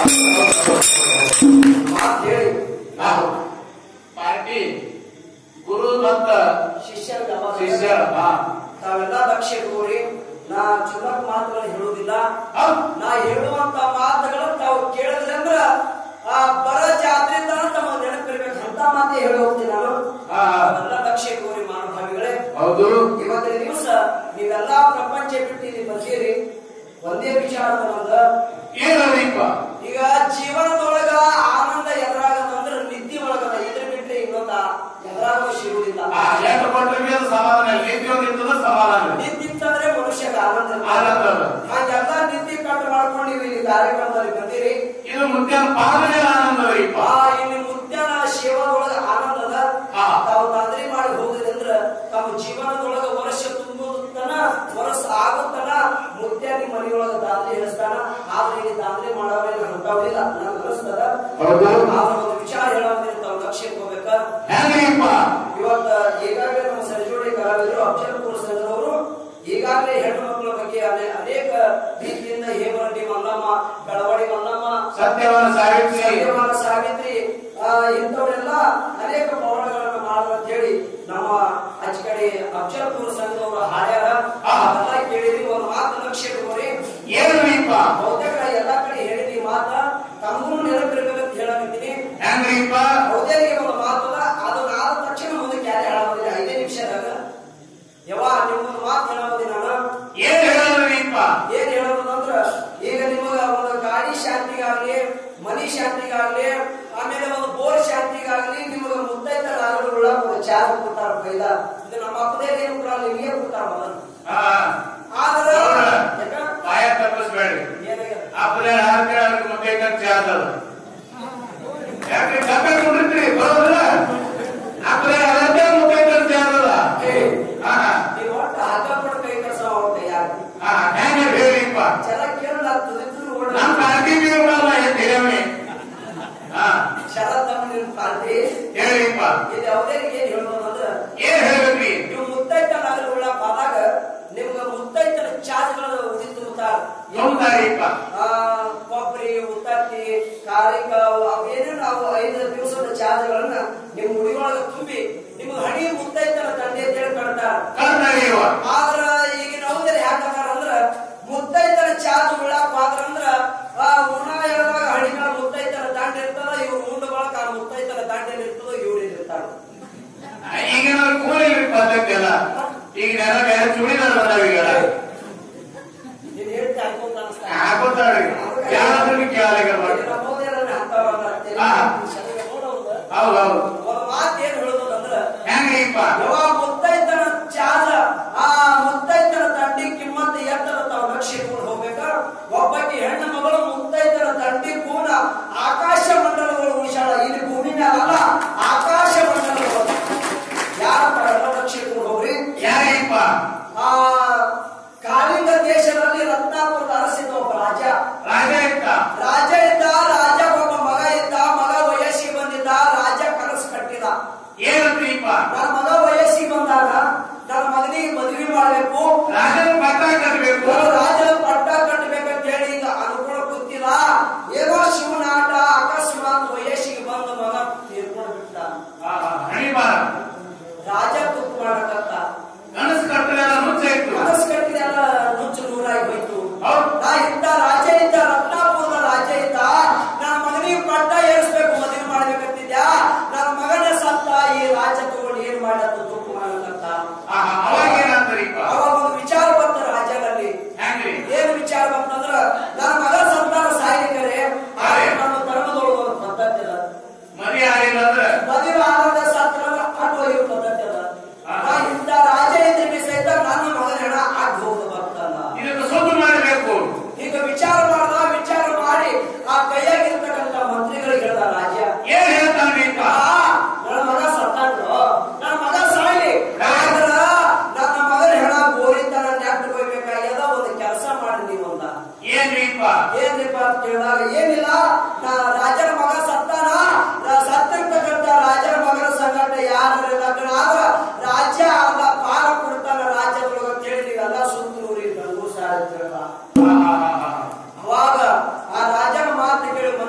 ಮಾತ್ ಹೇಳಿ ನಾವು ಪಾರ್ಟಿ ಗುರು ಮತ್ತ ಶಿಷ್ಯರ ಶಿಷ್ಯ ಹಾ. ತಾವೆಲ್ಲ ದಕ್ಷ ಇಟ್ಕೋರಿ ನಾ ಚುಲಕ್ ಮಾತುಗಳು ಹೇಳುವುದಿಲ್ಲ ಹೌದ್. ನಾ ಹೇಳುವಂತ ಮಾತುಗಳು ತಾವು ಕೇಳಿದ್ರೆ ಅಂದ್ರ ಆ ಬರ ಜಾತ್ರೆ ತನ ತಮ್ಮ ನೆನಪಿರ್ಬೇಕು ಅಂತ ಮಾತೇ ಹೇಳಿ ಹೋಗ್ತೀನಿ ನಾನು ಹಾ. ತಾವೆಲ್ಲ ದಕ್ಷ ಇಟ್ಕೋರಿ ಮಹಾನುಭಾವಿಗಳೇ ಹೌದು ಇವತ್ತಿನ ದಿವಸ ನೀವೆಲ್ಲಾ ಪ್ರಪಂಚ ಬಿಟ್ಟು ಇಲ್ಲಿ ಬಂದಿರಿ ಒಂದೇ ವಿಚಾರ ನಮ್ದ ಏನದೀಪ ಈಗ ಜೀವನದೊಳಗ ಆನಂದ ಎದುರಾಗದಂದ್ರ ನಿದ್ದೆ ಒಳಗದ ಇದ್ರ ಬಿಟ್ರೆ ಇನ್ನೊಂದ ಎದುರಾಗ ಸಿಗುವುದಿಲ್ಲ ಆ ಎಷ್ಟು ಕೊಟ್ಟರೆ ಬಿ ಅದು ಸಮಾಧಾನ ಇಲ್ಲ. ನೀತಿ ಒಂದು ಇರ್ತದ ಸಮಾಧಾನ ಇಲ್ಲ. ನಿದ್ದಿತ್ತಂದ್ರೆ ಮನುಷ್ಯಗ ಆನಂದ ಇರ್ತದೆ. ಆನಂದ ಅದ. ಹಾಗೆಲ್ಲ ನಿದ್ದೆ ಕಟ್ಟು ಮಾಡ್ಕೊಂಡು ನೀವು ಇಲ್ಲಿ ಕಾರ್ಯಕ್ರಮದಲ್ಲಿ ಬಂದಿರಿ ಇದು ಮುತ್ಯನ ಪಾಲನೆ ಆನಂದದೀಪ ಆ ಇಲ್ಲಿ ಮುತ್ಯನ ಸೇವಾದೊಳಗ ಆನಂದದ ಹಾ. ತಾವು ತಂದ್ರಿ ಮಾಡಿ ಹೋಗುದಂದ್ರ ತಮ್ಮ ಜೀವನದೊಳಗ ವರ್ಷ ತುಂಬುತ್ತನ ವರ್ಷ ಆಗುತ್ತನ ಮುತ್ಯ ನಿಮ್ಮ ಮನೆಯೊಳಗ ದಾಂದ್ರಿ ಹೇಳಿಸ್ತಾನ ಆದ್ರೆ ಇಲ್ಲಿ ದಾಂದ್ರಿ ಮಾಡೋವೇನು ಹೊಂಟಾವಿಲ್ಲ ನನಗೆ ಅನಿಸ್ತದ ಹೌದು. ಆದ್ರೆ ಒಂದು ವಿಚಾರ ಹೇಳೋದ್ರೆ ತಾವು ಲಕ್ಷ್ಯ ಇಟ್ಕೋಬೇಕ ಹೆಂಗ್ರೀಪ ಇವತ್ತ ಈಗಾಗಲೇ ನಮ್ಮ ಸರಿಜೋಡಿ ಕಲಾವಿದರು ಅಕ್ಷರ ಅವರು ಈಗಾಗಲೇ ಹೆಣ್ಣು ಮಕ್ಕಳ ಬಗ್ಗೆ ಅನೇ- ಅನೇಕ ರೀತಿಯಿಂದ ಹೇಮರೆಡ್ಡಿ ಮಲ್ಲಮ್ಮ ಬೆಳವಡಿ ಮಲ್ಲಮ್ಮ ಸತ್ಯವನ್ನ ಸಾವಿತ್ರಿ ಸತ್ಯವಾನ ಸಾವಿತ್ರಿ ಆ, ಇಂಥವರೆಲ್ಲ ಅನೇಕ ಪವಾಡಗಳನ್ನು ಮಾಡುವ ಅಂತ ಹೇಳಿ ನಮ್ಮ ಆಚೆ ಕಡೆ ಅಕ್ಷರಪುರ ಸಂಘದವರು ಹಾಡ್ಯಾರ ಆ. ಅದೆಲ್ಲ ಕೇಳಿದ್ರಿ ಒಂದು ಮಾತು ಲಕ್ಷ್ಯ ಇಟ್ಕೋರಿ ಏನದೀಪ ಬಹುತೇಕ ಎಲ್ಲಾ ಕಡೆ ಹೇಳಿದ್ರಿ ಮಾತ ತಮಗೂ ನೆನಪಿರ್ಬೇಕಂತ ಹೇಳಕತ್ತೀನಿ ಹೆಂಗ್ರೀಪ ಹೌದೇರಿಗೆ ಒಂದು ಮಾತಲ್ಲ ಅದು ಆದ ತಕ್ಷಣ ಮುಂದಕ್ಕೆ ಯಾರು ಹೇಳೋದಿಲ್ಲ ಐದೇ ನಿಮಿಷದಾಗ ಯವ್ವ ನಿಮ್ಗೊಂದು ಮಾತು ಹೇಳೋದಿ ನಾನು ಏನ್ ಹೇಳೋದ್ರೀಪ ಏನ್ ಹೇಳೋದಂದ್ರ ಈಗ ನಿಮಗ ಒಂದು ಗಾಡಿ ಶಾಂತಿಗಾಗ್ಲಿ ಮನಿ ಶಾಂತಿಗಾಗ್ಲಿ ಆಮೇಲೆ ಒಂದು ಬೋರ್ ಶಾಂತಿಗಾಗ್ಲಿ ನಿಮಗ ಮುತ್ತೈತ ನಾಗರುಗಳ ಒಂದು ಚಾರ್ ಕೊಡ್ತಾರ ಪೈಲ ಇದು ನಮ್ಮ ಅಪ್ಪದೇ ಏನು ಕೂಡ ನಿಮಗೆ ಕೊಡ್ತಾರ ಮೊದಲು ಹಾ ಆದ್ರ ಹೌದಾ? ಯಾಕ? ಬಾಯ ತಪ್ಪಿಸ್ಬೇಡ್ರಿ ಏನಾಗ್ಯದ? ಅಪ್ಪನೇ ಹಾಕ್ರೆ ಅದಕ್ಕೆ ಮುದ್ದೆ ಖರ್ಚು ಆದದ ಯಾಕೆ ಕಪ್ಪೆ ಕುಡಿದ್ರಿ ಬರೋದಿಲ್ಲ ಅಪ್ಪನೇ ಅದಕ್ಕೆ ಮುದ್ದೆ ಖರ್ಚು ಆದದ ಏ, ಹಾ ನೀವ್ ಒಟ್ಟು ಹಗ್ಗ ಕೊಡ ಕೈ ಕೆಲಸ ಅವ್ರ ಯಾರು ಹಾ ಹೆಂಗ ಹೇಳಿಪ್ಪ ಜನ ಕೇಳಲ್ಲ ತುದಿದ್ರು ನಮ್ ಪಾರ್ಟಿ ಬೀರಲ್ಲ ಏನ್ ತಿಳಿಯವಿ ಹಾ ಶರತ್ ನಿಮ್ ಪಾರ್ಟಿ ಹೇಳಿಪ್ಪ ಇದು ಯಾವುದೇರಿಗೆ ಏನ್ ಹೇಳ್ಬೋದಂದ್ರ ಏನ್ ಹೇಳ್ಬೇಕ್ರಿ ನೀವು ಮುತ್ತೈತ ನಗರಗಳ ಪಾದಾಗ ನಿಮ್ಗ ಮುತ್ತೈತನ ಚಾರ್ಜ್ಗಳು ಉಡಿ ತುಂಬುತ್ತಾರ ತುಂಬ್ತಾರಿಪ್ಪ ಆ, ಕೊಬ್ಬರಿ ಉತ್ತತ್ತಿ ಕಾರಿಕ ಅವು ಏನೇನು ಅವು ಐದು ದಿವಸದ ಚಾರ್ಜ್ಗಳನ್ನ ನಿಮ್ ಉಡಿಯೊಳಗ ತುಂಬಿ ನಿಮ್ಗೆ ಹಣಿ ಮುತ್ತೈತನ ತಂದೆ ಅಂತ ಹೇಳಿ ಕಟ್ತಾರ ಕರ್ನಾಗಿರುವ ಆದ್ರ ಈಗಿನ ಹೌದರಿ ಯಾಕಂದ್ರ ಅಂದ್ರ ಮುತ್ತೈತರ ಚಾರ್ಜ್ ಬೀಳಾಕ ಆದ್ರಂದ್ರ ಆ ಉಣ ಹೇಳಿದಾಗ ಹಣಿಗಳ ಮುತ್ತೈತರ ದಾಂಡ ಇರ್ತದ ಇವ್ರು ಉಂಡು ಬಳಕ ಆ ಮುತ್ತೈತರ ದಾಂಡೇಲಿ ಇರ್ತದ ಇವ್ರು ಇರ್ತಾರ ಈಗ ನಾವು ಕೂಲಿ ಪದ್ಧತಿ ಅಲ್ಲ ಈಗ ನೆಲ ಬೇರೆ ಚೂಡಿದಾರ ಬಂದಾವೀಗ ನೀನ್ ಹೇಳ್ತಿ ಅನ್ಕೊಂತ ಅನ್ಸ್ತಾ ಹಾಕೋತಾಳ್ರಿ ಯಾರಾದ್ರೂ ಕೇಳಲ್ಲ ಮಾಡಿ ಹಾ. ಹೌದೌದು ಒಂದು ಮಾತು ಏನ್ ಹೇಳೋದಂದ್ರ ಹೆಂಗ್ರಿಪ್ಪ ಯಾವ ಮುತ್ತೈತನ ಚಾದ ಆ ಮುತ್ತೈತನ ದಂಡಿ ಕಿಮ್ಮತ್ತ ಎತ್ತರ ತಾವು ರಕ್ಷಿಕೊಂಡು ಹೋಗ್ಬೇಕ ಒಬ್ಬಾಕಿ ಹೆಣ್ಣು ಮಗಳು ಮುತ್ತೈತನ ದಂಡಿ ಕೂಡ ಆಕಾಶ ಮಂಡಲಗಳು ಉಳಿಸಾಳ ಇಲ್ಲಿ ಭೂಮಿ ಮ್ಯಾಲ ಅಲ್ಲ ಆಕಾಶ ಮಂಡಲಗಳು ಯಾರಪ್ಪ ಎಲ್ಲ ರಕ್ಷಿಕೊಂಡು ಹೋಗ್ರಿ ಯಾರಿಪ್ಪ ಆ ಕಾಳಿಂಗ ದೇಶದಲ್ಲಿ ರತ್ನಾಪುರದ ಅರಸಿದ್ದ ಒಬ್ಬ ರಾಜ ರಾಜ ಇತ್ತ ರಾಜ ಇದ್ದ ರಾಜ ಒಬ್ಬ ಮಗ ಇದ್ದ ಮಗ ವಯಸ್ಸಿಗೆ ಬಂದಿದ್ದ ರಾಜ ಕನಸು ಕಟ್ಟಿದ ಏನಂತ್ರಿಪ್ಪ ನನ್ನ ಮಗ ವಯಸ್ಸಿಗೆ ಬಂದಾಗ ನನ್ನ ಮಗನಿಗೆ ಮದುವೆ ಮಾಡ್ಬೇಕು ರಾಜನ ಪಟ್ಟ ಕಟ್ಟಬೇಕು ನಾನು ರಾಜನ ಪಟ್ಟ ಕಟ್ಟಬೇಕಂತ ಹೇಳಿ ಈಗ ಅನುಕೂಲ ಗೊತ್ತಿಲ್ಲ ಏನೋ ಶಿವನಾಟ ಅಕಸ್ಮಾತ್ ವಯಸ್ಸಿಗೆ ಬಂದ ಮಗ ತೀರ್ಕೊಂಡು ಬಿಟ್ಟ ಹಣಿಬಾರ ರಾಜ ತುಕ್ಕು ಮಾಡಕತ್ತ ಕನಸು ಕಟ್ಟಲೆ ಮುಚ್ಚ ಇತ್ತು ಕನಸು ಕಟ್ಟಿದೆಲ್ಲ ನುಚ್ಚು ನೂರಾಗಿ ಹೋಯ್ತು ಹೌದ್ ನಾ ಇದ್ದ ರಾಜ ಇದ್ದ ರತ್ನಾಪುರದ ರಾಜ ಇದ್ದ ನನ್ನ ಮಗನಿಗೆ ಪಟ್ಟ ಏರಿಸ್ಬೇಕು ಮದುವೆ ಮಾಡ್ಬೇಕಂತಿದ್ಯಾ ನನ್ನ ಮಗನ ಸತ್ತ ಈ ರಾಜ ತಗೊಂಡು ಏನ್ ಮಾಡತ್ತ ತುಕ್ಕು ಮಾಡಕತ್ತ ಅವಾಗ ಏನಂತಾರಿಪ್ಪ ಅವಾಗ ಒಂದು ವಿಚಾರ ಬಂತ ರಾಜನಲ್ಲಿ ಹೆಂಗ್ರಿ ಏನ್ ವಿಚಾರ ಬಂತಂದ್ರ ನನ್ನ ಮಗ ಸಂತಾನ ಸಾಯ್ಲಿಕ್ಕರೆ ನಮ್ಮ ಧರ್ಮದೊಳಗೆ ಒಂದು ಪದ್ಧತಿ ಅದ ಮರಿ ಆಗಿಲ್ಲ ಅಂದ್ರೆ ಮದುವೆ ಆದ ಸತ್ರ ಅಡ್ಡು ಒಯ್ಯೋ ಪದ್ಧತಿ ಅದ ನಾ ಇಂಥ ರಾಜ ಇದ್ರೆ ಸಹಿತ ನನ್ನ ಮಗನ ಹೆಣ ಅಡ್ಡು ಹೋಗ ಬರ್ತಲ್ಲ ಇದಕ್ಕೆ ಸುದ್ದಿ ಮಾಡಬೇಕು ಈಗ ವಿಚಾರ ಮಾಡ್ದ ವಿಚಾರ ಮಾಡಿ ಆ ಕೈಯಾಗಿರ್ತಕ್ಕಂಥ ಮಂತ್ರಿಗಳಿಗೆ ಹೇಳ್ದ ರಾಜ್ಯ ಏನ್ ಹೇಳ್ತಾನ್ರಿಪ್ಪ ಆ, ನನ್ನ ಮಗ ಸತ್ತಾನು ನನ್ನ ಮಗ ಸಾಯ್ಲಿ ಆದ್ರ ನನ್ನ ಮಗನ ಹೆಣ ಗೋರಿತನ ನೆಟ್ಟು ಹೋಗ್ಬೇಕಾಗ್ಯದ ಒಂದು ಕೆಲಸ ಮಾಡಿ ನೀವು ಅಂದ ಏನ್ರಿಪ್ಪ ಏನ್ರಿಪ್ಪ ಅಂತ ಕೇಳಿದಾಗ ಏನಿಲ್ಲ ನಾ ರಾಜನ ಮಗ ಸತ್ತಾನ ನಾ ಸತ್ತಿರ್ತಕ್ಕಂಥ ರಾಜನ ಮಗನ ಸಂಗಟ ಯಾರ ಲಗ್ನ ಆದ್ರ ರಾಜ್ಯ ಅಲ್ಲ ಪಾಲ ಕೊಡ್ತಾನ ರಾಜ್ಯದೊಳಗ ಅಂತ ಹೇಳಿ ನೀವೆಲ್ಲ ಸುತ್ತೂರಿ ಗಂಗು ಸಾರ ಹಾ, ಹಾ, ಹಾ, ಹಾ. ಅವಾಗ ಆ ರಾಜನ ಮಾತು ಕೇಳಿ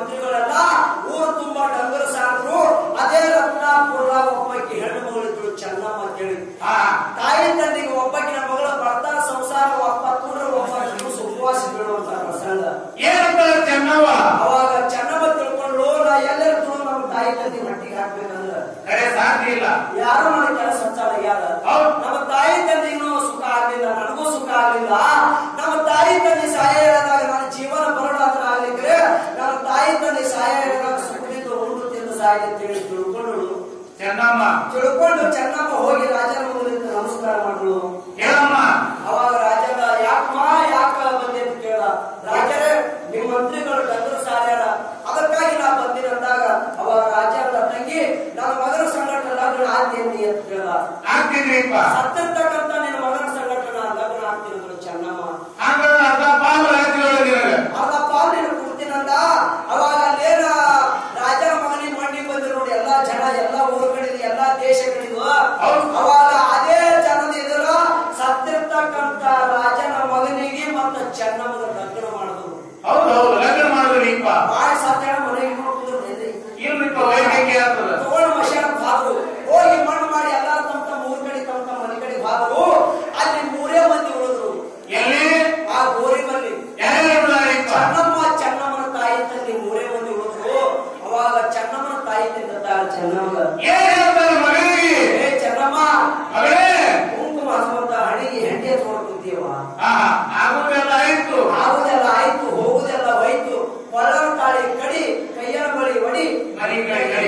ತಿಳ್ಕೊಂಡು ಚೆನ್ನಮ್ಮ ಹೋಗಿ ರಾಜನ ಮುಂದೆ ನಮಸ್ಕಾರ ಮಾಡಲು ಹೇಳಮ್ಮ ಅವಾಗ ರಾಜನ ಯಾಕಮ್ಮ ಯಾಕ ಬಂದೆ ಅಂತ ಕೇಳ ರಾಜರೇ ನಿಮ್ ಮಂತ್ರಿಗಳು ಡಂಗರು ಸಾರ್ಯಾರ ಅದಕ್ಕಾಗಿ ನಾ ಬಂದಿನ ಅಂದಾಗ ಅವಾಗ ರಾಜನ ತಂಗಿ ನನ್ನ ಮಗನ ಸಂಘಟನೆ ಲಗ್ನ ಆಗ್ತೀನಿ ಅಂತ ಕೇಳ ಆಗ್ತಿದ್ರಿಪ್ಪ ಸತ್ತಿರ್ತಕ್ಕಂತ ನಿನ್ನ ಮಗನ ಸಂಘಟನೆ ಲಗ್ನ ಆಗ್ತೀನಿ ಅಂದ್ರು ಚೆನ್ನಮ್ಮ ಹಾಗಾದ್ರೆ ಅರ್ಧ ಪಾಲು ರಾಜ್ಯದೊಳಗೆ ಅದ ಪಾಲಿನ ಕೊಡ್ತೀನಂದ ಅವಾಗ ಅಲ್ಲೇನ ರಾಜನ ಮಗನಿಗೆ ಮಂಡಿ ಬಂದ್ರು ನೋಡಿ ಎಲ್ಲಾ ಜನ ಎಲ್ಲಾ ಊರುಗಳಿದು ಎಲ್ಲಾ ದೇಶಗಳಿದು ಹೌದು. ಅವಾಗ ಅದೇ ಜನದ ಎದುರು ಸತ್ತಿರ್ತಕ್ಕಂತ ರಾಜನ ಮಗನಿಗೆ ಮತ್ತ ಚೆನ್ನಮ್ಮನ ಲಗ್ನ ಮಾಡಿದ್ರು ಹೌದು ಹೌದು ಲಗ್ನ ಮಾಡಿದ್ರಿಪ್ಪ ಬಾಯಿ ಸತ್ತೇಣ ಮನೆಗೆ ನೋಡ್ತಿದ್ರು ಎಲ್ಲಿ? ಇಲ್ಲಿಪ್ಪ ವೈದ್ಯಕೀಯ ಆಗ್ತದ ತಗೊಂಡು ಮಶಾನಕ್ಕೆ ಹೋದ್ರು ಹೋಗಿ ಮಣ್ಣು ಮಾಡಿ ಎಲ್ಲಾರು ತಮ್ಮ ತಮ್ಮ ಊರ್ ಕಡೆ ತಮ್ಮ ತಮ್ಮ ಮನೆ ಕಡೆ ಹೋದ್ರು ಅಲ್ಲಿ ಮೂರೇ ಮಂದಿ ಉಳಿದ್ರು ಎಲ್ಲಿ ಆ ಗೋರಿ ಬಲ್ಲಿ ಯಾರಿಪ್ಪ ಚೆನ್ನಮ್ಮ ಚೆನ್ನಮ್ಮನ ತಾಯಿ ತಂದೆ ಮೂರೇ ಮಂದಿ ಉಳಿದ್ರು ಅವಾಗ ಚೆನ್ನಮ್ಮನ ತಾಯಿ ತಂದ ಚೆನ್ನಮ್ಮ ಏನ್ ಹೇಳ್ತಾರೆ ಮಗನಿಗೆ ಏ ಚೆನ್ನಮ್ಮ ಮಗಳೇ ಕುಂಕುಮ ಹಸುವಂತ ಹಣಿಗೆ ಹೆಂಡೆ ತಗೊಂಡು ಕುಂತೀವ ಆಹಾ ಆಗುದೆಲ್ಲ ಆಯ್ತು ಆಗುದೆಲ್ಲ ಆಯ್ತು ಹೋಗುದೆಲ್ಲ ಹೋಯ್ತು ಕೊಳ್ಳನ ತಾಳಿ ಕಡಿ ಕೈಯನ ಬಳಿ ಒಡಿ ಮನೆ ಕಡೆ ಕಡೆ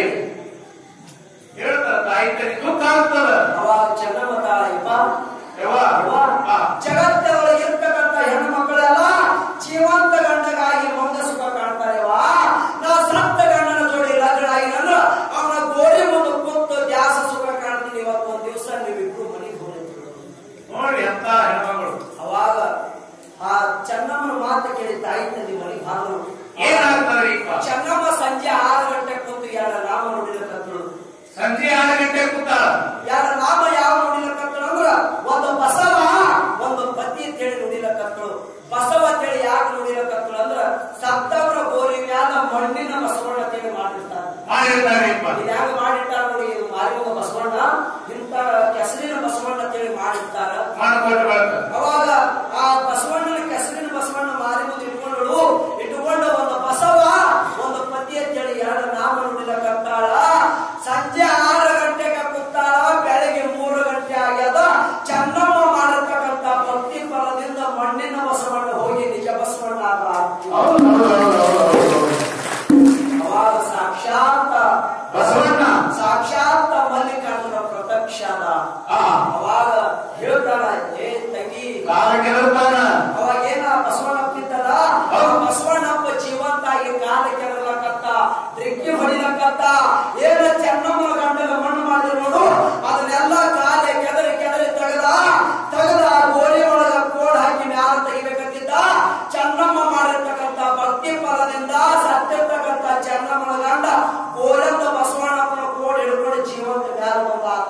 ಹೇಳ್ತಾರ ತಾಯಿ ತನಿ ದುಃಖ ಆಗ್ತದ ಅವಾಗ ಚೆನ್ನಮ್ಮ ತಾಳಯ್ಯಪ್ಪ ಯವ್ವ ಆ, ಜಗತ್ತೊಳಗೆ ಇರ್ತಕ್ಕಂಥ ಹೆಣ್ಣು ಮಕ್ಕಳೆಲ್ಲ ಜೀವಂತ ಗಂಡಗಾಗಿ ಮಂಗ ಸುಖ ಕಾಣ್ತಾರೆವಾ ನಾ ಸತ್ತ ಗಂಡನ ಜೋಡಿ ಲಗ್ನ ಆಗಿ ನನ್ನ ಅವನ ಗೋರಿ ಮುಂದೆ ಕೂತು ದ್ಯಾಸ ಸುಖ ಕಾಣ್ತೀನಿ ಇವತ್ತು ಒಂದ್ ದಿವಸ ನೀವಿಬ್ರು ಮನೆಗೆ ಹೋಗಿ ನೋಡಿ ಅಂತ ಹೆಣ್ಮಗಳು ಅವಾಗ ಆ ಚೆನ್ನಮ್ಮನ ಮಾತು ಕೇಳಿ ತಾಯಿ ತಂದೆ ಮನೆಗೆ ಹಾದ್ರು ಏನಾಗ್ತದ್ರಿಪ್ಪ ಚೆನ್ನಮ್ಮ ಸಂಜೆ ಆರು ಗಂಟೆ ಕೂತು ಯಾರ ನಾಮ ನುಡಿಲಕತ್ತಳು ಸಂಜೆ ಆರು ಗಂಟೆ ಕೂತಾಳ ಯಾರ ನಾಮ ಯಾವ ನುಡಿಲಕತ್ತಳು ಅಂದ್ರ ಒಂದು ಬಸವ ಒಂದು ಪತಿ ಅಂತೇಳಿ ನುಡಿಲಕತ್ತಳು ಬಸವ ಅಂತೇಳಿ ಯಾಕೆ ನುಡಿಲಕತ್ತಳು ಅಂದ್ರ ಸತ್ತವರ ಗೋರಿ ಮ್ಯಾಲ ಮಣ್ಣಿನ ಬಸವಣ್ಣ ಅಂತೇಳಿ ಮಾಡಿರ್ತಾರೆ ಮಾಡಿರ್ತಾರಿಪ್ಪ ಇದು ಹ್ಯಾಂಗ ಮಾಡಿರ್ತಾರ ನೋಡಿ ಇದು ಮಾರಿಮಗ ಬಸವಣ್ಣ ಇಂತ ಕೆಸರಿನ ಬಸವಣ್ಣ ಅಂತೇಳಿ ಮಾಡಿರ್ತಾರ ಮಾಡ್ಕೊಟ್ಟು ಬಳಕ ಅವಾಗ ಆ ಬಸವಣ್ಣನ ಕೆಸರಿನ ಬಸವಣ್ಣ ಮಾರಿ ಮುಂದೆ ಇಟ್ಕೊಂಡಳು ಇಟ್ಟುಕೊಂಡು ಒಂದು ಬಸವ ಒಂದು ಪತಿ ಅಂತೇಳಿ ಎರಡು ನಾಮ ನುಡಿಲಕತ್ತಾಳ ಸಂಜೆ ಆರು ಗಂಟೆಗೆ ಕೂತಾಳ ಬೆಳಗ್ಗೆ ಮೂರು ಗಂಟೆ ಆಗ್ಯದ ಚೆನ್ನಮ್ಮ ಮಾಡಿರ್ತಕ್ಕಂಥ ಭಕ್ತಿ ಫಲದಿಂದ ಮಣ್ಣಿನ ಬಸವಣ್ಣ ಹೋಗಿ ನಿಜ ಬಸವಣ್ಣ ಆದ ಹೌದು ಹೌದು ಹೌದು ಹೌದು ಹೌದು ಅವಾಗ ಸಾಕ್ಷಾತ್ ಬಸವಣ್ಣ ಸಾಕ್ಷಾತ್ ಮಲ್ಲಿಕಾರ್ಜುನ ಪ್ರತ್ಯಕ್ಷದ ಆ ಅವಾಗ ಹೇಳ್ತಾಳ ಏ ತಂಗಿ ಕಾಲ ಕೆದರ್ತಾನ ಅವಾಗ ಏನ ಬಸವಣ್ಣಪ್ಪಿದ್ದಲ್ಲ ಅವ ಬಸವಣ್ಣಪ್ಪ ಜೀವಂತಾಗಿ ಕಾಲ ಕೆರಲಕತ್ತ ಡ್ರಿಕ್ಕಿ ಹೊಡಿಲಕತ್ತ ಏನ ಚೆನ್ನಮ್ಮನ ಗಂಡನ ಮಣ್ಣು ಮಾಡಿದ್ರು ನೋಡು ಅದನ್ನೆಲ್ಲ ಕಾಲೆ ಕೆದರಿ ಕೆದರಿ ತೆಗದ ತೆಗದ ಆ ಗೋರಿ ಒಳಗ ಕೋಡ್ ಹಾಕಿ ಮ್ಯಾಲ ತೆಗಿಬೇಕಂತಿದ್ದ ಚೆನ್ನಮ್ಮ ಮಾಡಿರ್ತಕ್ಕಂಥ ಭಕ್ತಿ ಫಲದಿಂದ ಸತ್ತಿರ್ತಕ್ಕಂಥ ಚೆನ್ನಮ್ಮನ ಗಂಡ ಗೋರಂತ ಬಸವಣ್ಣಪ್ಪನ ಕೋಡ್ ಹಿಡ್ಕೊಂಡು ಜೀವಂತ ಮ್ಯಾಲ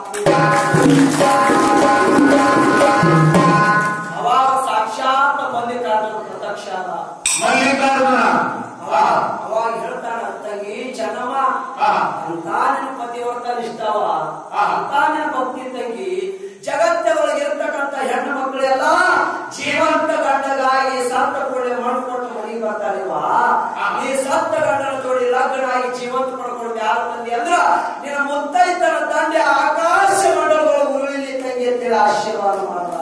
ಬಂದ ಅವಾಗ ಸಾಕ್ಷಾತ್ ಮಲ್ಲಿಕಾರ್ಜುನ ಪ್ರತ್ಯಕ್ಷ ಆದ ಮಲ್ಲಿಕಾರ್ಜುನ ಆ, ಅವಾಗ ಹೇಳ್ತಾನ ತಂಗಿ ಚೆನ್ನಮ್ಮ ಆ, ಅಂತ ನಿನ್ನ ಪತಿವರ್ತ ನಿಷ್ಠಾವ ಆ. ಅಂತ ನಿನ್ನ ಭಕ್ತಿ ತಂಗಿ ಜಗತ್ತೊಳಗೆ ಇರ್ತಕ್ಕಂಥ ಹೆಣ್ಣು ಮಕ್ಕಳೆಲ್ಲ ಜೀವಂತ ಗಂಡಗಾಗಿ ಸತ್ತ ಕೂಡಲೇ ಮಣ್ಣು ಕೊಟ್ಟು ಮನೆಗೆ ಬರ್ತಾರಿವಾ ಆ. ಈ ಸತ್ತ ಗಂಡನ ಜೋಡಿ ಲಗ್ನ ಆಗಿ ಜೀವಂತ ಪಡ್ಕೊಂಡು ಯಾರು ತಂದಿ ಅಂದ್ರ ನಿನ್ನ ಮುತ್ತೈತನ ತಂದೆ ಆಕಾಶ ಮಂಡಲಗಳು ಉರುಳಿಲಿ ತಂಗಿ ಅಂತೇಳಿ ಆಶೀರ್ವಾದ ಮಾಡ್ತಾರ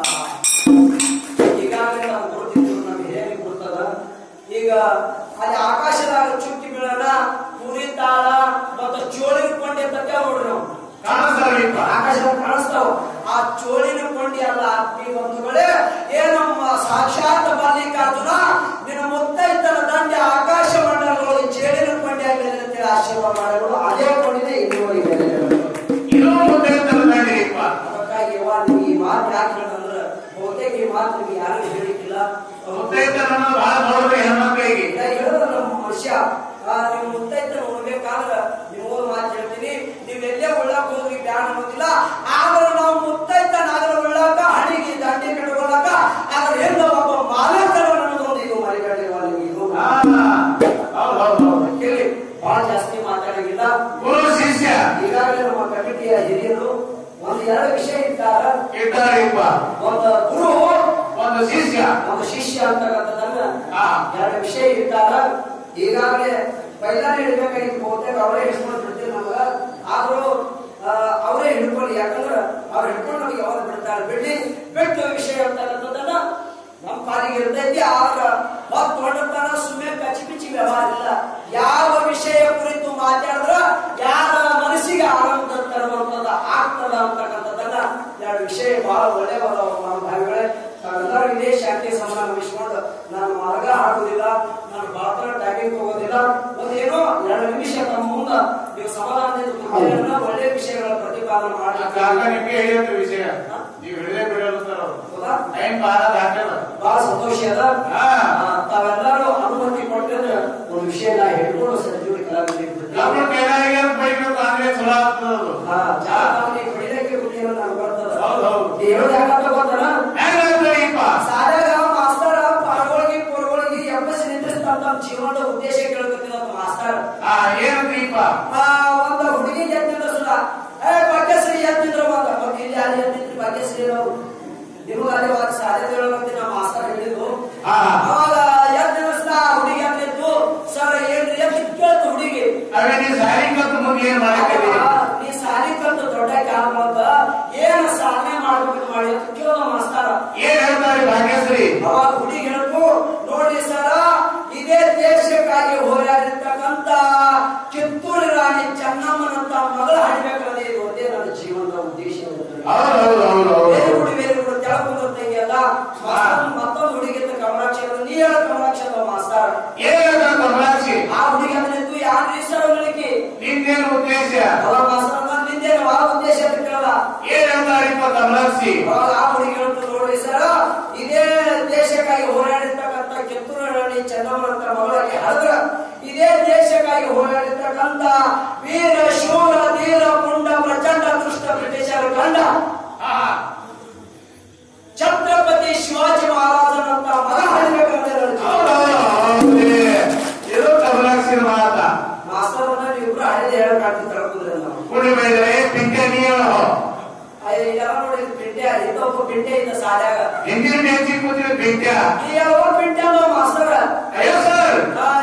ಈಗಾಗಲೇ ನಾವು ಕೊಡ್ತಿದ್ರು ನಮ್ಗೆ ಹೇಗೆ ಕೊಡ್ತದ ಈಗ ಅಲ್ಲಿ ಆಕಾಶದಾಗ ಚುಕ್ಕಿ ಬೀಳೋಣ ಪುರಿ ತಾಳ ಮತ್ತು ಚೋಳಿನ ಕೊಂಡಿ ಅಂತ ನೋಡ್ರಿ ನಾವು ಕಾಣಿಸ್ತಾರಿಪ್ಪ ಆಕಾಶದಾಗ ಕಾಣಿಸ್ತಾವ ಆ ಚೋಳಿನ ಕೊಂಡಿ ಅಲ್ಲ ಆತ್ಮೀಯ ಬಂಧುಗಳೇ ಏನಮ್ಮ ಸಾಕ್ಷಾತ್ ಮಲ್ಲಿಕಾರ್ಜುನ ನಿನ್ನ ಮುತ್ತೈತನ ದಂಡೆ ಆಕಾಶ ಮಂಡಲಗಳು ಚೇಳಿನ ಕೊಂಡಿ ಆಗಲಿ ಅಂತೇಳಿ ಆಶೀರ್ವಾದ ಮಾಡಿಗಳು ಅದೇ ಕೊಂಡಿದೆ ಇನ್ನುವರೆಗೆ ಇದು ಮುದ್ದೆಂತರ ದಾಡಿರಿಪ್ಪ ಅದಕ್ಕಾಗಿ ಯವ್ವ ನಿಮ್ಗೆ ಈ ಮಾತು ಯಾಕೆ ಹೇಳಂದ್ರ ಬಹುತೇಕ ಈ ಮಾತು ನಿಮ್ಗೆ ಯಾರಿಗೂ ಹೇಳಿಕ್ಕಿಲ್ಲ ಮುದ್ದೆಂತರನ್ನ ಬಹಳ ದೊಡ್ಡದು ಹೆಣ್ಮಕ್ಳಿಗೆ ನಾ ಹೇಳೋದು ನಮ್ಮ ಮನುಷ್ಯ ಆ, ನೀವು ಮುತ್ತೈತನ ಉಣ್ಬೇಕಾದ್ರ ನಿಮಗೊಂದು ಮಾತು ಹೇಳ್ತೀನಿ ನೀವು ಎಲ್ಲೇ ಉಳ್ಳಾಕ ಹೋದ್ರಿ ಬ್ಯಾಡ ಅನ್ನೋದಿಲ್ಲ ಆದ್ರೆ ನಾವು ಮುತ್ತೈತನ ಆದ್ರ ಉಳ್ಳಾಕ ಹಣಿಗೆ ದಂಡಿ ಕಟ್ಕೊಳಕ ಆದ್ರೆ ಎಲ್ಲ ಒಬ್ಬ ಮಾಲಕರ ಅನ್ನೋದೊಂದು ಇದು ಮರಿಬೇಡಿ ಇದು ಆ, ಹೌದು ಹೌದು ಹೌದು ಕೇಳಿ ಬಹಳ ಜಾಸ್ತಿ ಮಾತಾಡಂಗಿಲ್ಲ ಗುರು ಶಿಷ್ಯ ಈಗಾಗಲೇ ನಮ್ಮ ಕಮಿಟಿಯ ಹಿರಿಯರು ಒಂದು ಎರಡು ವಿಷಯ ಇಟ್ಟಾರ ಇದ್ದಾರಿಪ್ಪ ಒಂದು ಗುರು ಒಂದು ಶಿಷ್ಯ ಒಂದು ಶಿಷ್ಯ ಅಂತಕ್ಕಂಥದ್ದನ್ನ ಆ, ಎರಡು ವಿಷಯ ಇರ್ತಾರ ಈಗಾಗಲೇ ಪೈಲಾನೆ ಹಿಡ್ಬೇಕಾಗಿತ್ತು ಬಹುತೇಕ ಅವರೇ ಹಿಡ್ಕೊಂಡು ಬಿಡ್ತೀವಿ ನಮಗ ಆದ್ರೂ ಆ, ಅವರೇ ಹಿಡ್ಕೊಂಡು ಯಾಕಂದ್ರ ಅವ್ರು ಹಿಡ್ಕೊಂಡು ನಮಗೆ ಯಾವಾಗ ಬಿಡ್ತಾರೆ ಬಿಡ್ಲಿ ಬಿಟ್ಟು ವಿಷಯ ಅಂತಕ್ಕಂಥದ್ದನ್ನ ನಮ್ಮ ಪಾಲಿಗೆ ಇರ್ತೈತಿ ಆಗ ಹೊತ್ತು ಹೊಡತನ ಸುಮ್ಮನೆ ಕಚ್ಚಿ ಪಿಚ್ಚಿ ವ್ಯವಹಾರ ಇಲ್ಲ ಯಾವ ವಿಷಯ ಕುರಿತು ಮಾತಾಡಿದ್ರ ಯಾರ ಮನಸ್ಸಿಗೆ ಆನಂದ ತರುವಂತದ ಆ ಟೈಮ್ ತಗೋದಿಲ್ಲ ಒಂದೇನೋ ಎರಡು ನಿಮಿಷ ತಮ್ಮ ಮುಂದ ನೀವು ಸಮಾಧಾನದಿಂದ ಕೂತ್ಕೊಳ್ಳೋಣ, ಒಳ್ಳೆ ವಿಷಯಗಳ ಪ್ರತಿಪಾದನೆ ಮಾಡಿ ಕಾಕ ನಿಮ್ಗೆ ಹೇಳಿದ ವಿಷಯ ನೀವು ಹಿಡಿದೇ ಬಿಡೋದು ಹೌದಾ ಟೈಮ್ ಬಾರ ದಾಟಲ್ಲ ಬಹಳ ಸಂತೋಷ ಅದ ಹಾ. ಆ, ತಾವೆಲ್ಲರೂ ಅನುಮತಿ ಕೊಟ್ಟಿದ್ರೆ ಒಂದು ವಿಷಯ ನಾ ಹೇಳ್ಕೊಂಡು ಸಂಜೀವಿ ಕಲಾವಿದರಿಗೆ ಬಿಡ್ತೀನಿ. ನಮ್ಮ ಕೈಲಾಗೆ ಬೈಬೇಕು ಅಂದ್ರೆ ಚಲೋ ಆಗ್ತದ ಅದು. ಹಾ, ಜಾತಕವನ್ನ ಈ ಹೊಡಿಲಿಕ್ಕೆ ಬಿಟ್ಟಿಲ್ಲ ನನಗೆ ಬರ್ತದ. ಹೌದು, ಹೌದು. ಈ ಹೇಳೋದು ಯಾಕಂತ ಗೊತ್ತನ? ಹೆಂಗಾಗ್ತದೀಪ? ಸಾಲ್ಯಾಗ ಮಾಸ್ತರ ಪಾರ್ಗೊಳಗಿ ಪೊರ್ಗೊಳಗಿ ಎಬ್ಬಸಿ ನಿಂದ್ರಿಸ್ತಾನ ತಮ್ಮ ಜೀವನದ ಉದ್ದೇಶ ಕೇಳ್ಕೊತಿದ್ದ ಮಾಸ್ತರ ಆ ಏನಂದ್ರೀಪ ಆ, ಒಂದು ಹುಡುಗಿ ಎತ್ತಿದ್ರ ಸುದ ಏ ಭಾಗ್ಯಶ್ರೀ ಎತ್ತಿದ್ರ ಒಂದ ಮತ್ತೆ ಇಲ್ಲಿ ಯಾರು ಎತ್ತಿದ್ರಿ ಭಾಗ್ಯಶ್ರೀ ಅವರು ನಿಮಗ ಅಲ್ಲಿ ಒಂದು ಸಾಧ್ಯತೆ ಹೇಳೋದಂತೆ ನಮ್ಮ ಮಾಸ್ತರ್ ಹೇಳಿದ್ರು ಹಾ. ಅವಾಗ ಎತ್ತಿದ್ರ ಸುದ ಹುಡುಗಿ ಎತ್ತಿತ್ತು ಸರ್ ಏನ್ರಿ ಎತ್ತಿ ಕೇಳ್ತು ಹುಡುಗಿ ಅವೇ ನೀ ಸಾರಿ ಕತ್ತು ಮುಂದೆ ಏನ್ ಮಾಡಕ್ಕಿದೆ ಅವಾಗ ನೀ ಸಾಲಿ ಕಲ್ತು ದೊಡ್ಡ ಕಾಲ ಏನ್ ಸಾಧನೆ ಮಾಡ್ಬೇಕು ಮಾಡಿ ಅಂತ ಕೇಳೋ ಮಾಸ್ತರ ಏನ್ ಹೇಳ್ತಾರೆ ಭಾಗ್ಯಶ್ರೀ ಅವಾಗ ಹುಡುಗಿ ಹೇಳ್ತು ನೋಡಿ ಸರ ಇದೇ ದೇಶಕ್ಕಾಗಿ ಹೋರಾಡಿರ್ತಕ್ಕಂತ ಕಿತ್ತೂರು ರಾಣಿ ಚೆನ್ನಮ್ಮನಂತ ಮಗಳ ಹಡಿಬೇಕಾದ್ರೆ ಇದು ಒಂದೇ ನನ್ನ ಜೀವನದ ಉದ್ದೇಶ ಇರುತ್ತೆ. ಹೌದು ಹೌದು ಹೌದು ಹೌದು ಬೇರೆ ಹುಡುಗಿ ಬೇರೆ ಹುಡುಗಿ ತೆಳಕೊಂಡು ತಂಗಿಯಲ್ಲ ಮತ್ತೊಂದು ಮತ್ತೊಂದು ಹುಡುಗಿ ಅಂತ ಕಮಲಾಕ್ಷಿ ಅವರು ನೀ ಹೇಳ ಕಮಲಾಕ್ಷಿ ಅಲ್ಲ ಮಾಸ್ತಾರ ಏನ್ ಹೇಳ್ತಾರೆ ಕಮಲಾಕ್ಷಿ ಆ ಹುಡುಗಿ ಅಂದ್ರೆ ನಿಂತು ಯಾರು ಹೆಸರುಗಳಿಗೆ ನಿಂದೇನು ಉದ್ದೇಶ ಅವ ಮಾಸ್ತರ ನಿಂದೇನು ಆ ಉದ್ದೇಶ ಅಂತ ಕೇಳಲ್ಲ ಏನ್ ಹೇಳ್ತಾರಿಪ್ಪ ಕಮಲಾಕ್ಷಿ ಅವಾಗ ಆ ಹುಡುಗಿ ಹೇಳ್ತು ನೋಡಿ ಸರ ಇದೇ ದೇಶಕ್ಕಾಗಿ ಹೋರಾಡಿರ್ತಕ್ಕಂಥ ಕಿತ್ತೂರು ರಾಣಿ ಚೆನ್ನಮ್ಮನಂತ ಮಗಳಾಗಿ ಹಳದ್ರ ಇದೇ ದೇಶಕ್ಕಾಗಿ ಹೋರಾಡಿರ್ತಕ್ಕಂಥ ವೀರ ಶೂರ ಧೀರ ಪುಂಡ ಪ್ರಚಂಡ ದುಷ್ಟ ಬ್ರಿಟಿಷರ ಕಂಡ ಹಾ, ಹಾ. ಛತ್ರಪತಿ ಶಿವಾಜಿ ಮಹಾರಾಜನಂತ ಮಗ ಹಡಿಬೇಕಂತ ಹೌದು, ಹೌದು, ಹೌದು. ಇದು ಕಮಲಾಕ್ಷಿ ಮಾತ ಮಾಸ್ತರನ್ನ ಇಬ್ರು ಹಳೆದ ಹೇಳಕ್ಕಾಗ್ತಿ ತಳ್ಕುದ್ರೆ ನಾವು ಕುಡಿ ಬೈದರೆ ಪಿಂಕೆ ನೀ ಹೇಳೋ ಅಯ್ಯ ಇದೆಲ್ಲ ನೋಡಿ ಪಿಂಟೆ ಇದೊಬ್ಬ ಪಿಂಟೆ ಇದ್ದ ಸಾಲ್ಯಾಗ ಹಿಂದಿನ ಬೆಂಚಿ ಕೂತಿರೋ ಪಿಂಕ್ಯ ಈ ಯಾವ ಪಿಂಟೆ ಅನ್ನೋ ಮಾಸ್ತರ ಅಯ್ಯೋ ಸರ್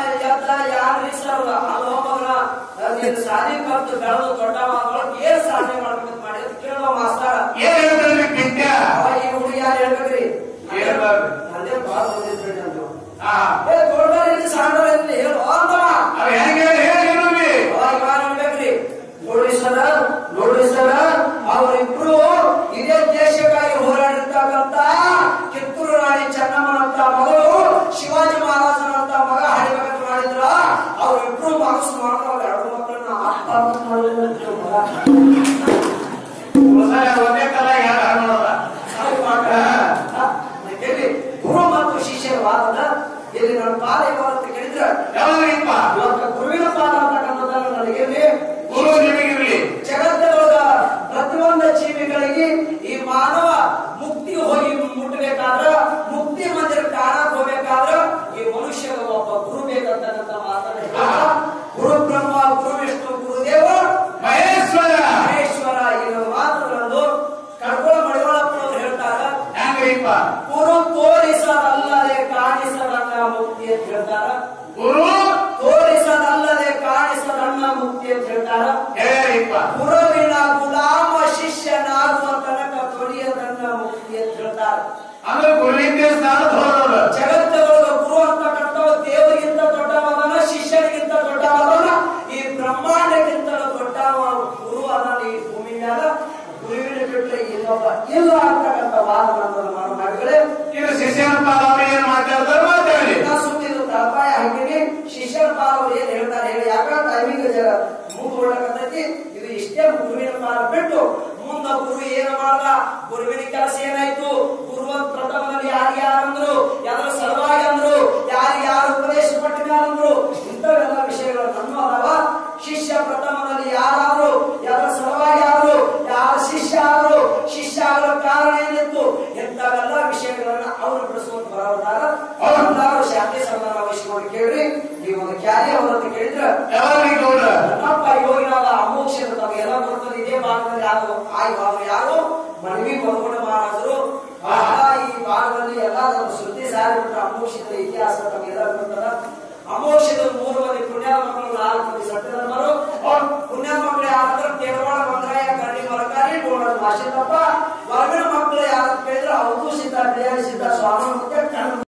ಸಾಧನೆ ಕಲ್ತು ಬೆಳೆದು ದೊಡ್ಡ ಏನ್ ಸಾಧನೆ ಮಾಡ್ಬೇಕಂತ ಮಾಡಿ ಅಂತ ಕೇಳುವ ಮಾಸ್ತರ ಏನ್ ಹೇಳ್ತಾರೆ ಪಿಂಕ್ಯ ಅವ ಈ ಹುಡುಗಿ ಯಾರು ಹೇಳ್ಬೇಕ್ರಿ ಏನ್ ಹೇಳ್ತಾರೆ? ನಂದೇ ಬಾಳ ಬಂದಿದ್ರಿ ಅಂದ್ರು ಹಾ ಏ ದೊಡ್ಡವರಲ್ಲಿ ಸಣ್ಣವರಲ್ಲಿ ಹೇಳು ಅಂತವ ಅವ್ ಹೆಂಗೆ ಹೇಳಿ ಇರುವಿ ಅವಾಗ ಇವ ಹೇಳ್ಬೇಕ್ರಿ ನೋಡಿ ಸರ ನೋಡಿ ಸರ ಅವರಿಬ್ರು ಇದೇ ದೇಶಕ್ಕಾಗಿ ಹೋರಾಡಿರ್ತಕ್ಕಂತ ಕಿತ್ತೂರು ರಾಣಿ ಚೆನ್ನಮ್ಮನಂತ ಮಗಳು ಶಿವಾಜಿ ಮಹಾರಾಜನಂತ ಮಗ ಹಡಿಬೇಕಂತ ಮಾಡಿದ್ರ ಅವರಿಬ್ರು ಮನಸ್ಸು ಮಾಡ್ಕೊಂಡು ಎರಡು ಮಕ್ಕಳನ್ನ ಅಪ್ಪ ಅಂತ ಮಾಡಿದ್ರು ಅಂತ ಮಗ. ಸರ್ ಒಂದೇ ಕಾಲ ಯಾರು ನೋಡಲ್ಲ ಸಾರಿ ಮಾಡ. ಹ? ನಾ ಕೇಳಿ ಗುರು ಮತ್ತು ಶಿಷ್ಯರ ವಾದನ ಇಲ್ಲಿ ನನ್ನ ಪಾದ ಯಾವಾಗ ಅಂತ ಕೇಳಿದ್ರೆ ಯಾವಾಗ್ರಿಪ್ಪ ಇವತ್ತು ಗುರುವಿನ ಪಾದ ಅಂತಕ್ಕಂಥದ್ದನ್ನು ನನಗೆ ಇಲ್ಲಿ ಗುರು ನಿಮಗಿರ್ಲಿ ಜಗತ್ತೊಳಗ ಪ್ರತಿಯೊಂದು ಜೀವಿಗಳಿಗೆ ಈ ಮಾನವ ಮುಕ್ತಿ ಹೋಗಿ ಮುಟ್ಟಬೇಕಾದ್ರ ಮುಕ್ತಿ ಮಂದಿರ ಕಾಣಕ್ ಹೋಗ್ಬೇಕಾದ್ರ ಈ ಮನುಷ್ಯಗ ಒಬ್ಬ ಗುರು ಬೇಕಂತಕ್ಕಂಥ ಮಾತನ್ನ ಹೇಳ್ತಾ, ಗುರು ಬ್ರಹ್ಮ ಗುರು ವಿಷ್ಣು ಗುರುದೇವ ಮಹೇಶ್ವರ ಮಹೇಶ್ವರ ಇರೋ ಮಾತುಗಳನ್ನು ಕಡ್ಕೊಳ ಮಡಿವಾಳಪ್ಪನವ್ರು ಹೇಳ್ತಾರ ಹೆಂಗ್ರಿಪ್ಪ ಗುರು ತೋರಿಸದಲ್ಲದೆ ಕಾಣಿಸದನ್ನ ಮುಕ್ತಿ ಅಂತ ಹೇಳ್ತಾರ ಗುರು ತೋರಿಸದಲ್ಲದೆ ಕಾಣಿಸದನ್ನ ಮುಕ್ತಿ ಅಂತ ಹೇಳ್ತಾರ ಹೇಳ್ಯಾರಿಪ್ಪ ಗುರುವಿನ ಗುಲಾಮ ಶಿಷ್ಯನಾಗುವ ತನಕ ತೊಡಿಯದನ್ನ ಮುಕ್ತಿ ಅಂತ ಹೇಳ್ತಾರೆ ಅಂದ್ರೆ ಗುರುವಿಂದ ಸ್ಥಾನ ಹೋದವ್ರು ಜಗತ್ತದೊಳಗ ಗುರು ಅಂತಕ್ಕಂಥ ದೇವರಿಗಿಂತ ದೊಡ್ಡವನ ಶಿಷ್ಯನಿಗಿಂತ ದೊಡ್ಡವನ ಈ ಬ್ರಹ್ಮಾಂಡಕ್ಕಿಂತ ದೊಡ್ಡವ ಗುರು ಅದಾನ ಈ ಭೂಮಿ ಮ್ಯಾಲ ಗುರುವಿನ ಬಿಟ್ಟರೆ ಇನ್ನೊಬ್ಬ ಇಲ್ಲ ಅಂತಕ್ಕಂಥ ವಾದ ನನ್ನ ಮಾಡು ಮಾಡಿದ್ರೆ ಇದು ಶಿಷ್ಯನ ಪಾದ ಅವ್ರು ಏನ್ ಮಾತಾಡ್ತಾರ ಮಾತಾಡಿ ನಾ ಸುತ್ತಿದ್ದು ತಳಪಾಯ ಹಾಕಿನಿ ಶಿಷ್ಯನ ಪಾದ ಅವ್ರು ಏನ್ ಹೇಳ್ತಾರೆ ಹೇಳಿ ಯಾಕ ಟೈಮಿಂಗ್ ಜರ ಮುಂದ್ ಹೊಡಕತ್ತೈತಿ ಇದು ಇಷ್ಟೇ ಗುರುವಿನ ಪಾದ ಬಿಟ್ಟು ಮುಂದ ಗುರು ಏನ ಮಾಡ್ದ ಗುರುವಿನ ಕೆಲಸ ಏನಾಯ್ತು ಗುರುವ ಪ್ರಥಮದಲ್ಲಿ ಯಾರು ಯಾರಂದ್ರು ಯಾರ ಸಲುವಾಗಿ ಅಂದ್ರು ಯಾರು ಯಾರು ಉಪದೇಶ ಪಟ್ಟಿನ ಅಂದ್ರು ಇಂಥವೆಲ್ಲ ವಿಷಯಗಳು ನನ್ನ ಅದಾವ ಶಿಷ್ಯ ಪ್ರಥಮದಲ್ಲಿ ಯಾರಾದ್ರು ಯಾರ ಸಲುವಾಗಿ ಆದ್ರು ಯಾರ ಶಿಷ್ಯ ಆದ್ರು ಶಿಷ್ಯ ಆಗಲು ಕಾರಣ ಏನಿತ್ತು ಇಂಥವೆಲ್ಲ ವಿಷಯಗಳನ್ನ ಅವರು ಬಿಡಿಸುವಂತ ಬರೋದಾರ ಅವರೆಲ್ಲರೂ ಶಾಂತಿ ಸಮಾನ ವಹಿಸಿಕೊಂಡು ಕೇಳ್ರಿ ನೀವು ಒಂದು ಕ್ಯಾರಿ ಅವರನ್ನು ಕೇಳಿದ್ರೆ ಯಾವಾಗ್ರಿ ಗೌಡ ನನ್ನಪ್ಪ ಯೋಗಿನಾದ ಅಮೋಕ್ಷದ ತಮಗೆಲ್ಲ ಬರ್ತದೆ ಇದೇ ಭಾಗದಲ್ಲಿ ಯಾರು ಆಯ್ ಅವರು ಯಾರು ಮನವಿ ಬದಗುಣ ಮಹಾರಾಜರು ಆಗ ಈ ಭಾಗದಲ್ಲಿ ಎಲ್ಲ ನಮ್ಮ ಶ್ರುತಿ ಸಾರಿಬಿಟ್ರೆ ಅಮೋಕ್ಷದ ಇತಿಹಾಸ ತಮಗೆಲ್ಲ ಬರ್ತದ ಅಮೋಕ್ಷದ ಮೂರು ಮಂದಿ ಪುಣ್ಯದ ಮಕ್ಕಳು ನಾಲ್ಕು ಮಂದಿ ಸತ್ಯಧರ್ಮರು ಪುಣ್ಯದ ಮಕ್ಕಳು ಯಾರಂದ್ರೆ ತೇರವಾಡ ಮಂಗರಾಯ ಕರ್ಣಿ ಮರಕಾರಿ ಡೋಣದ ಮಾಶಿದ್ದಪ್ಪ ಹೊರಗಿನ ಮಕ್ಕಳು ಯಾರು ಕೇಳಿದ್ರೆ ಅವಧೂ ಸಿದ್ಧ ದೇಹ ಸಿದ್ಧ ಸ್ವಾಮಿ ಮತ್ತೆ ಕಣ್ಣು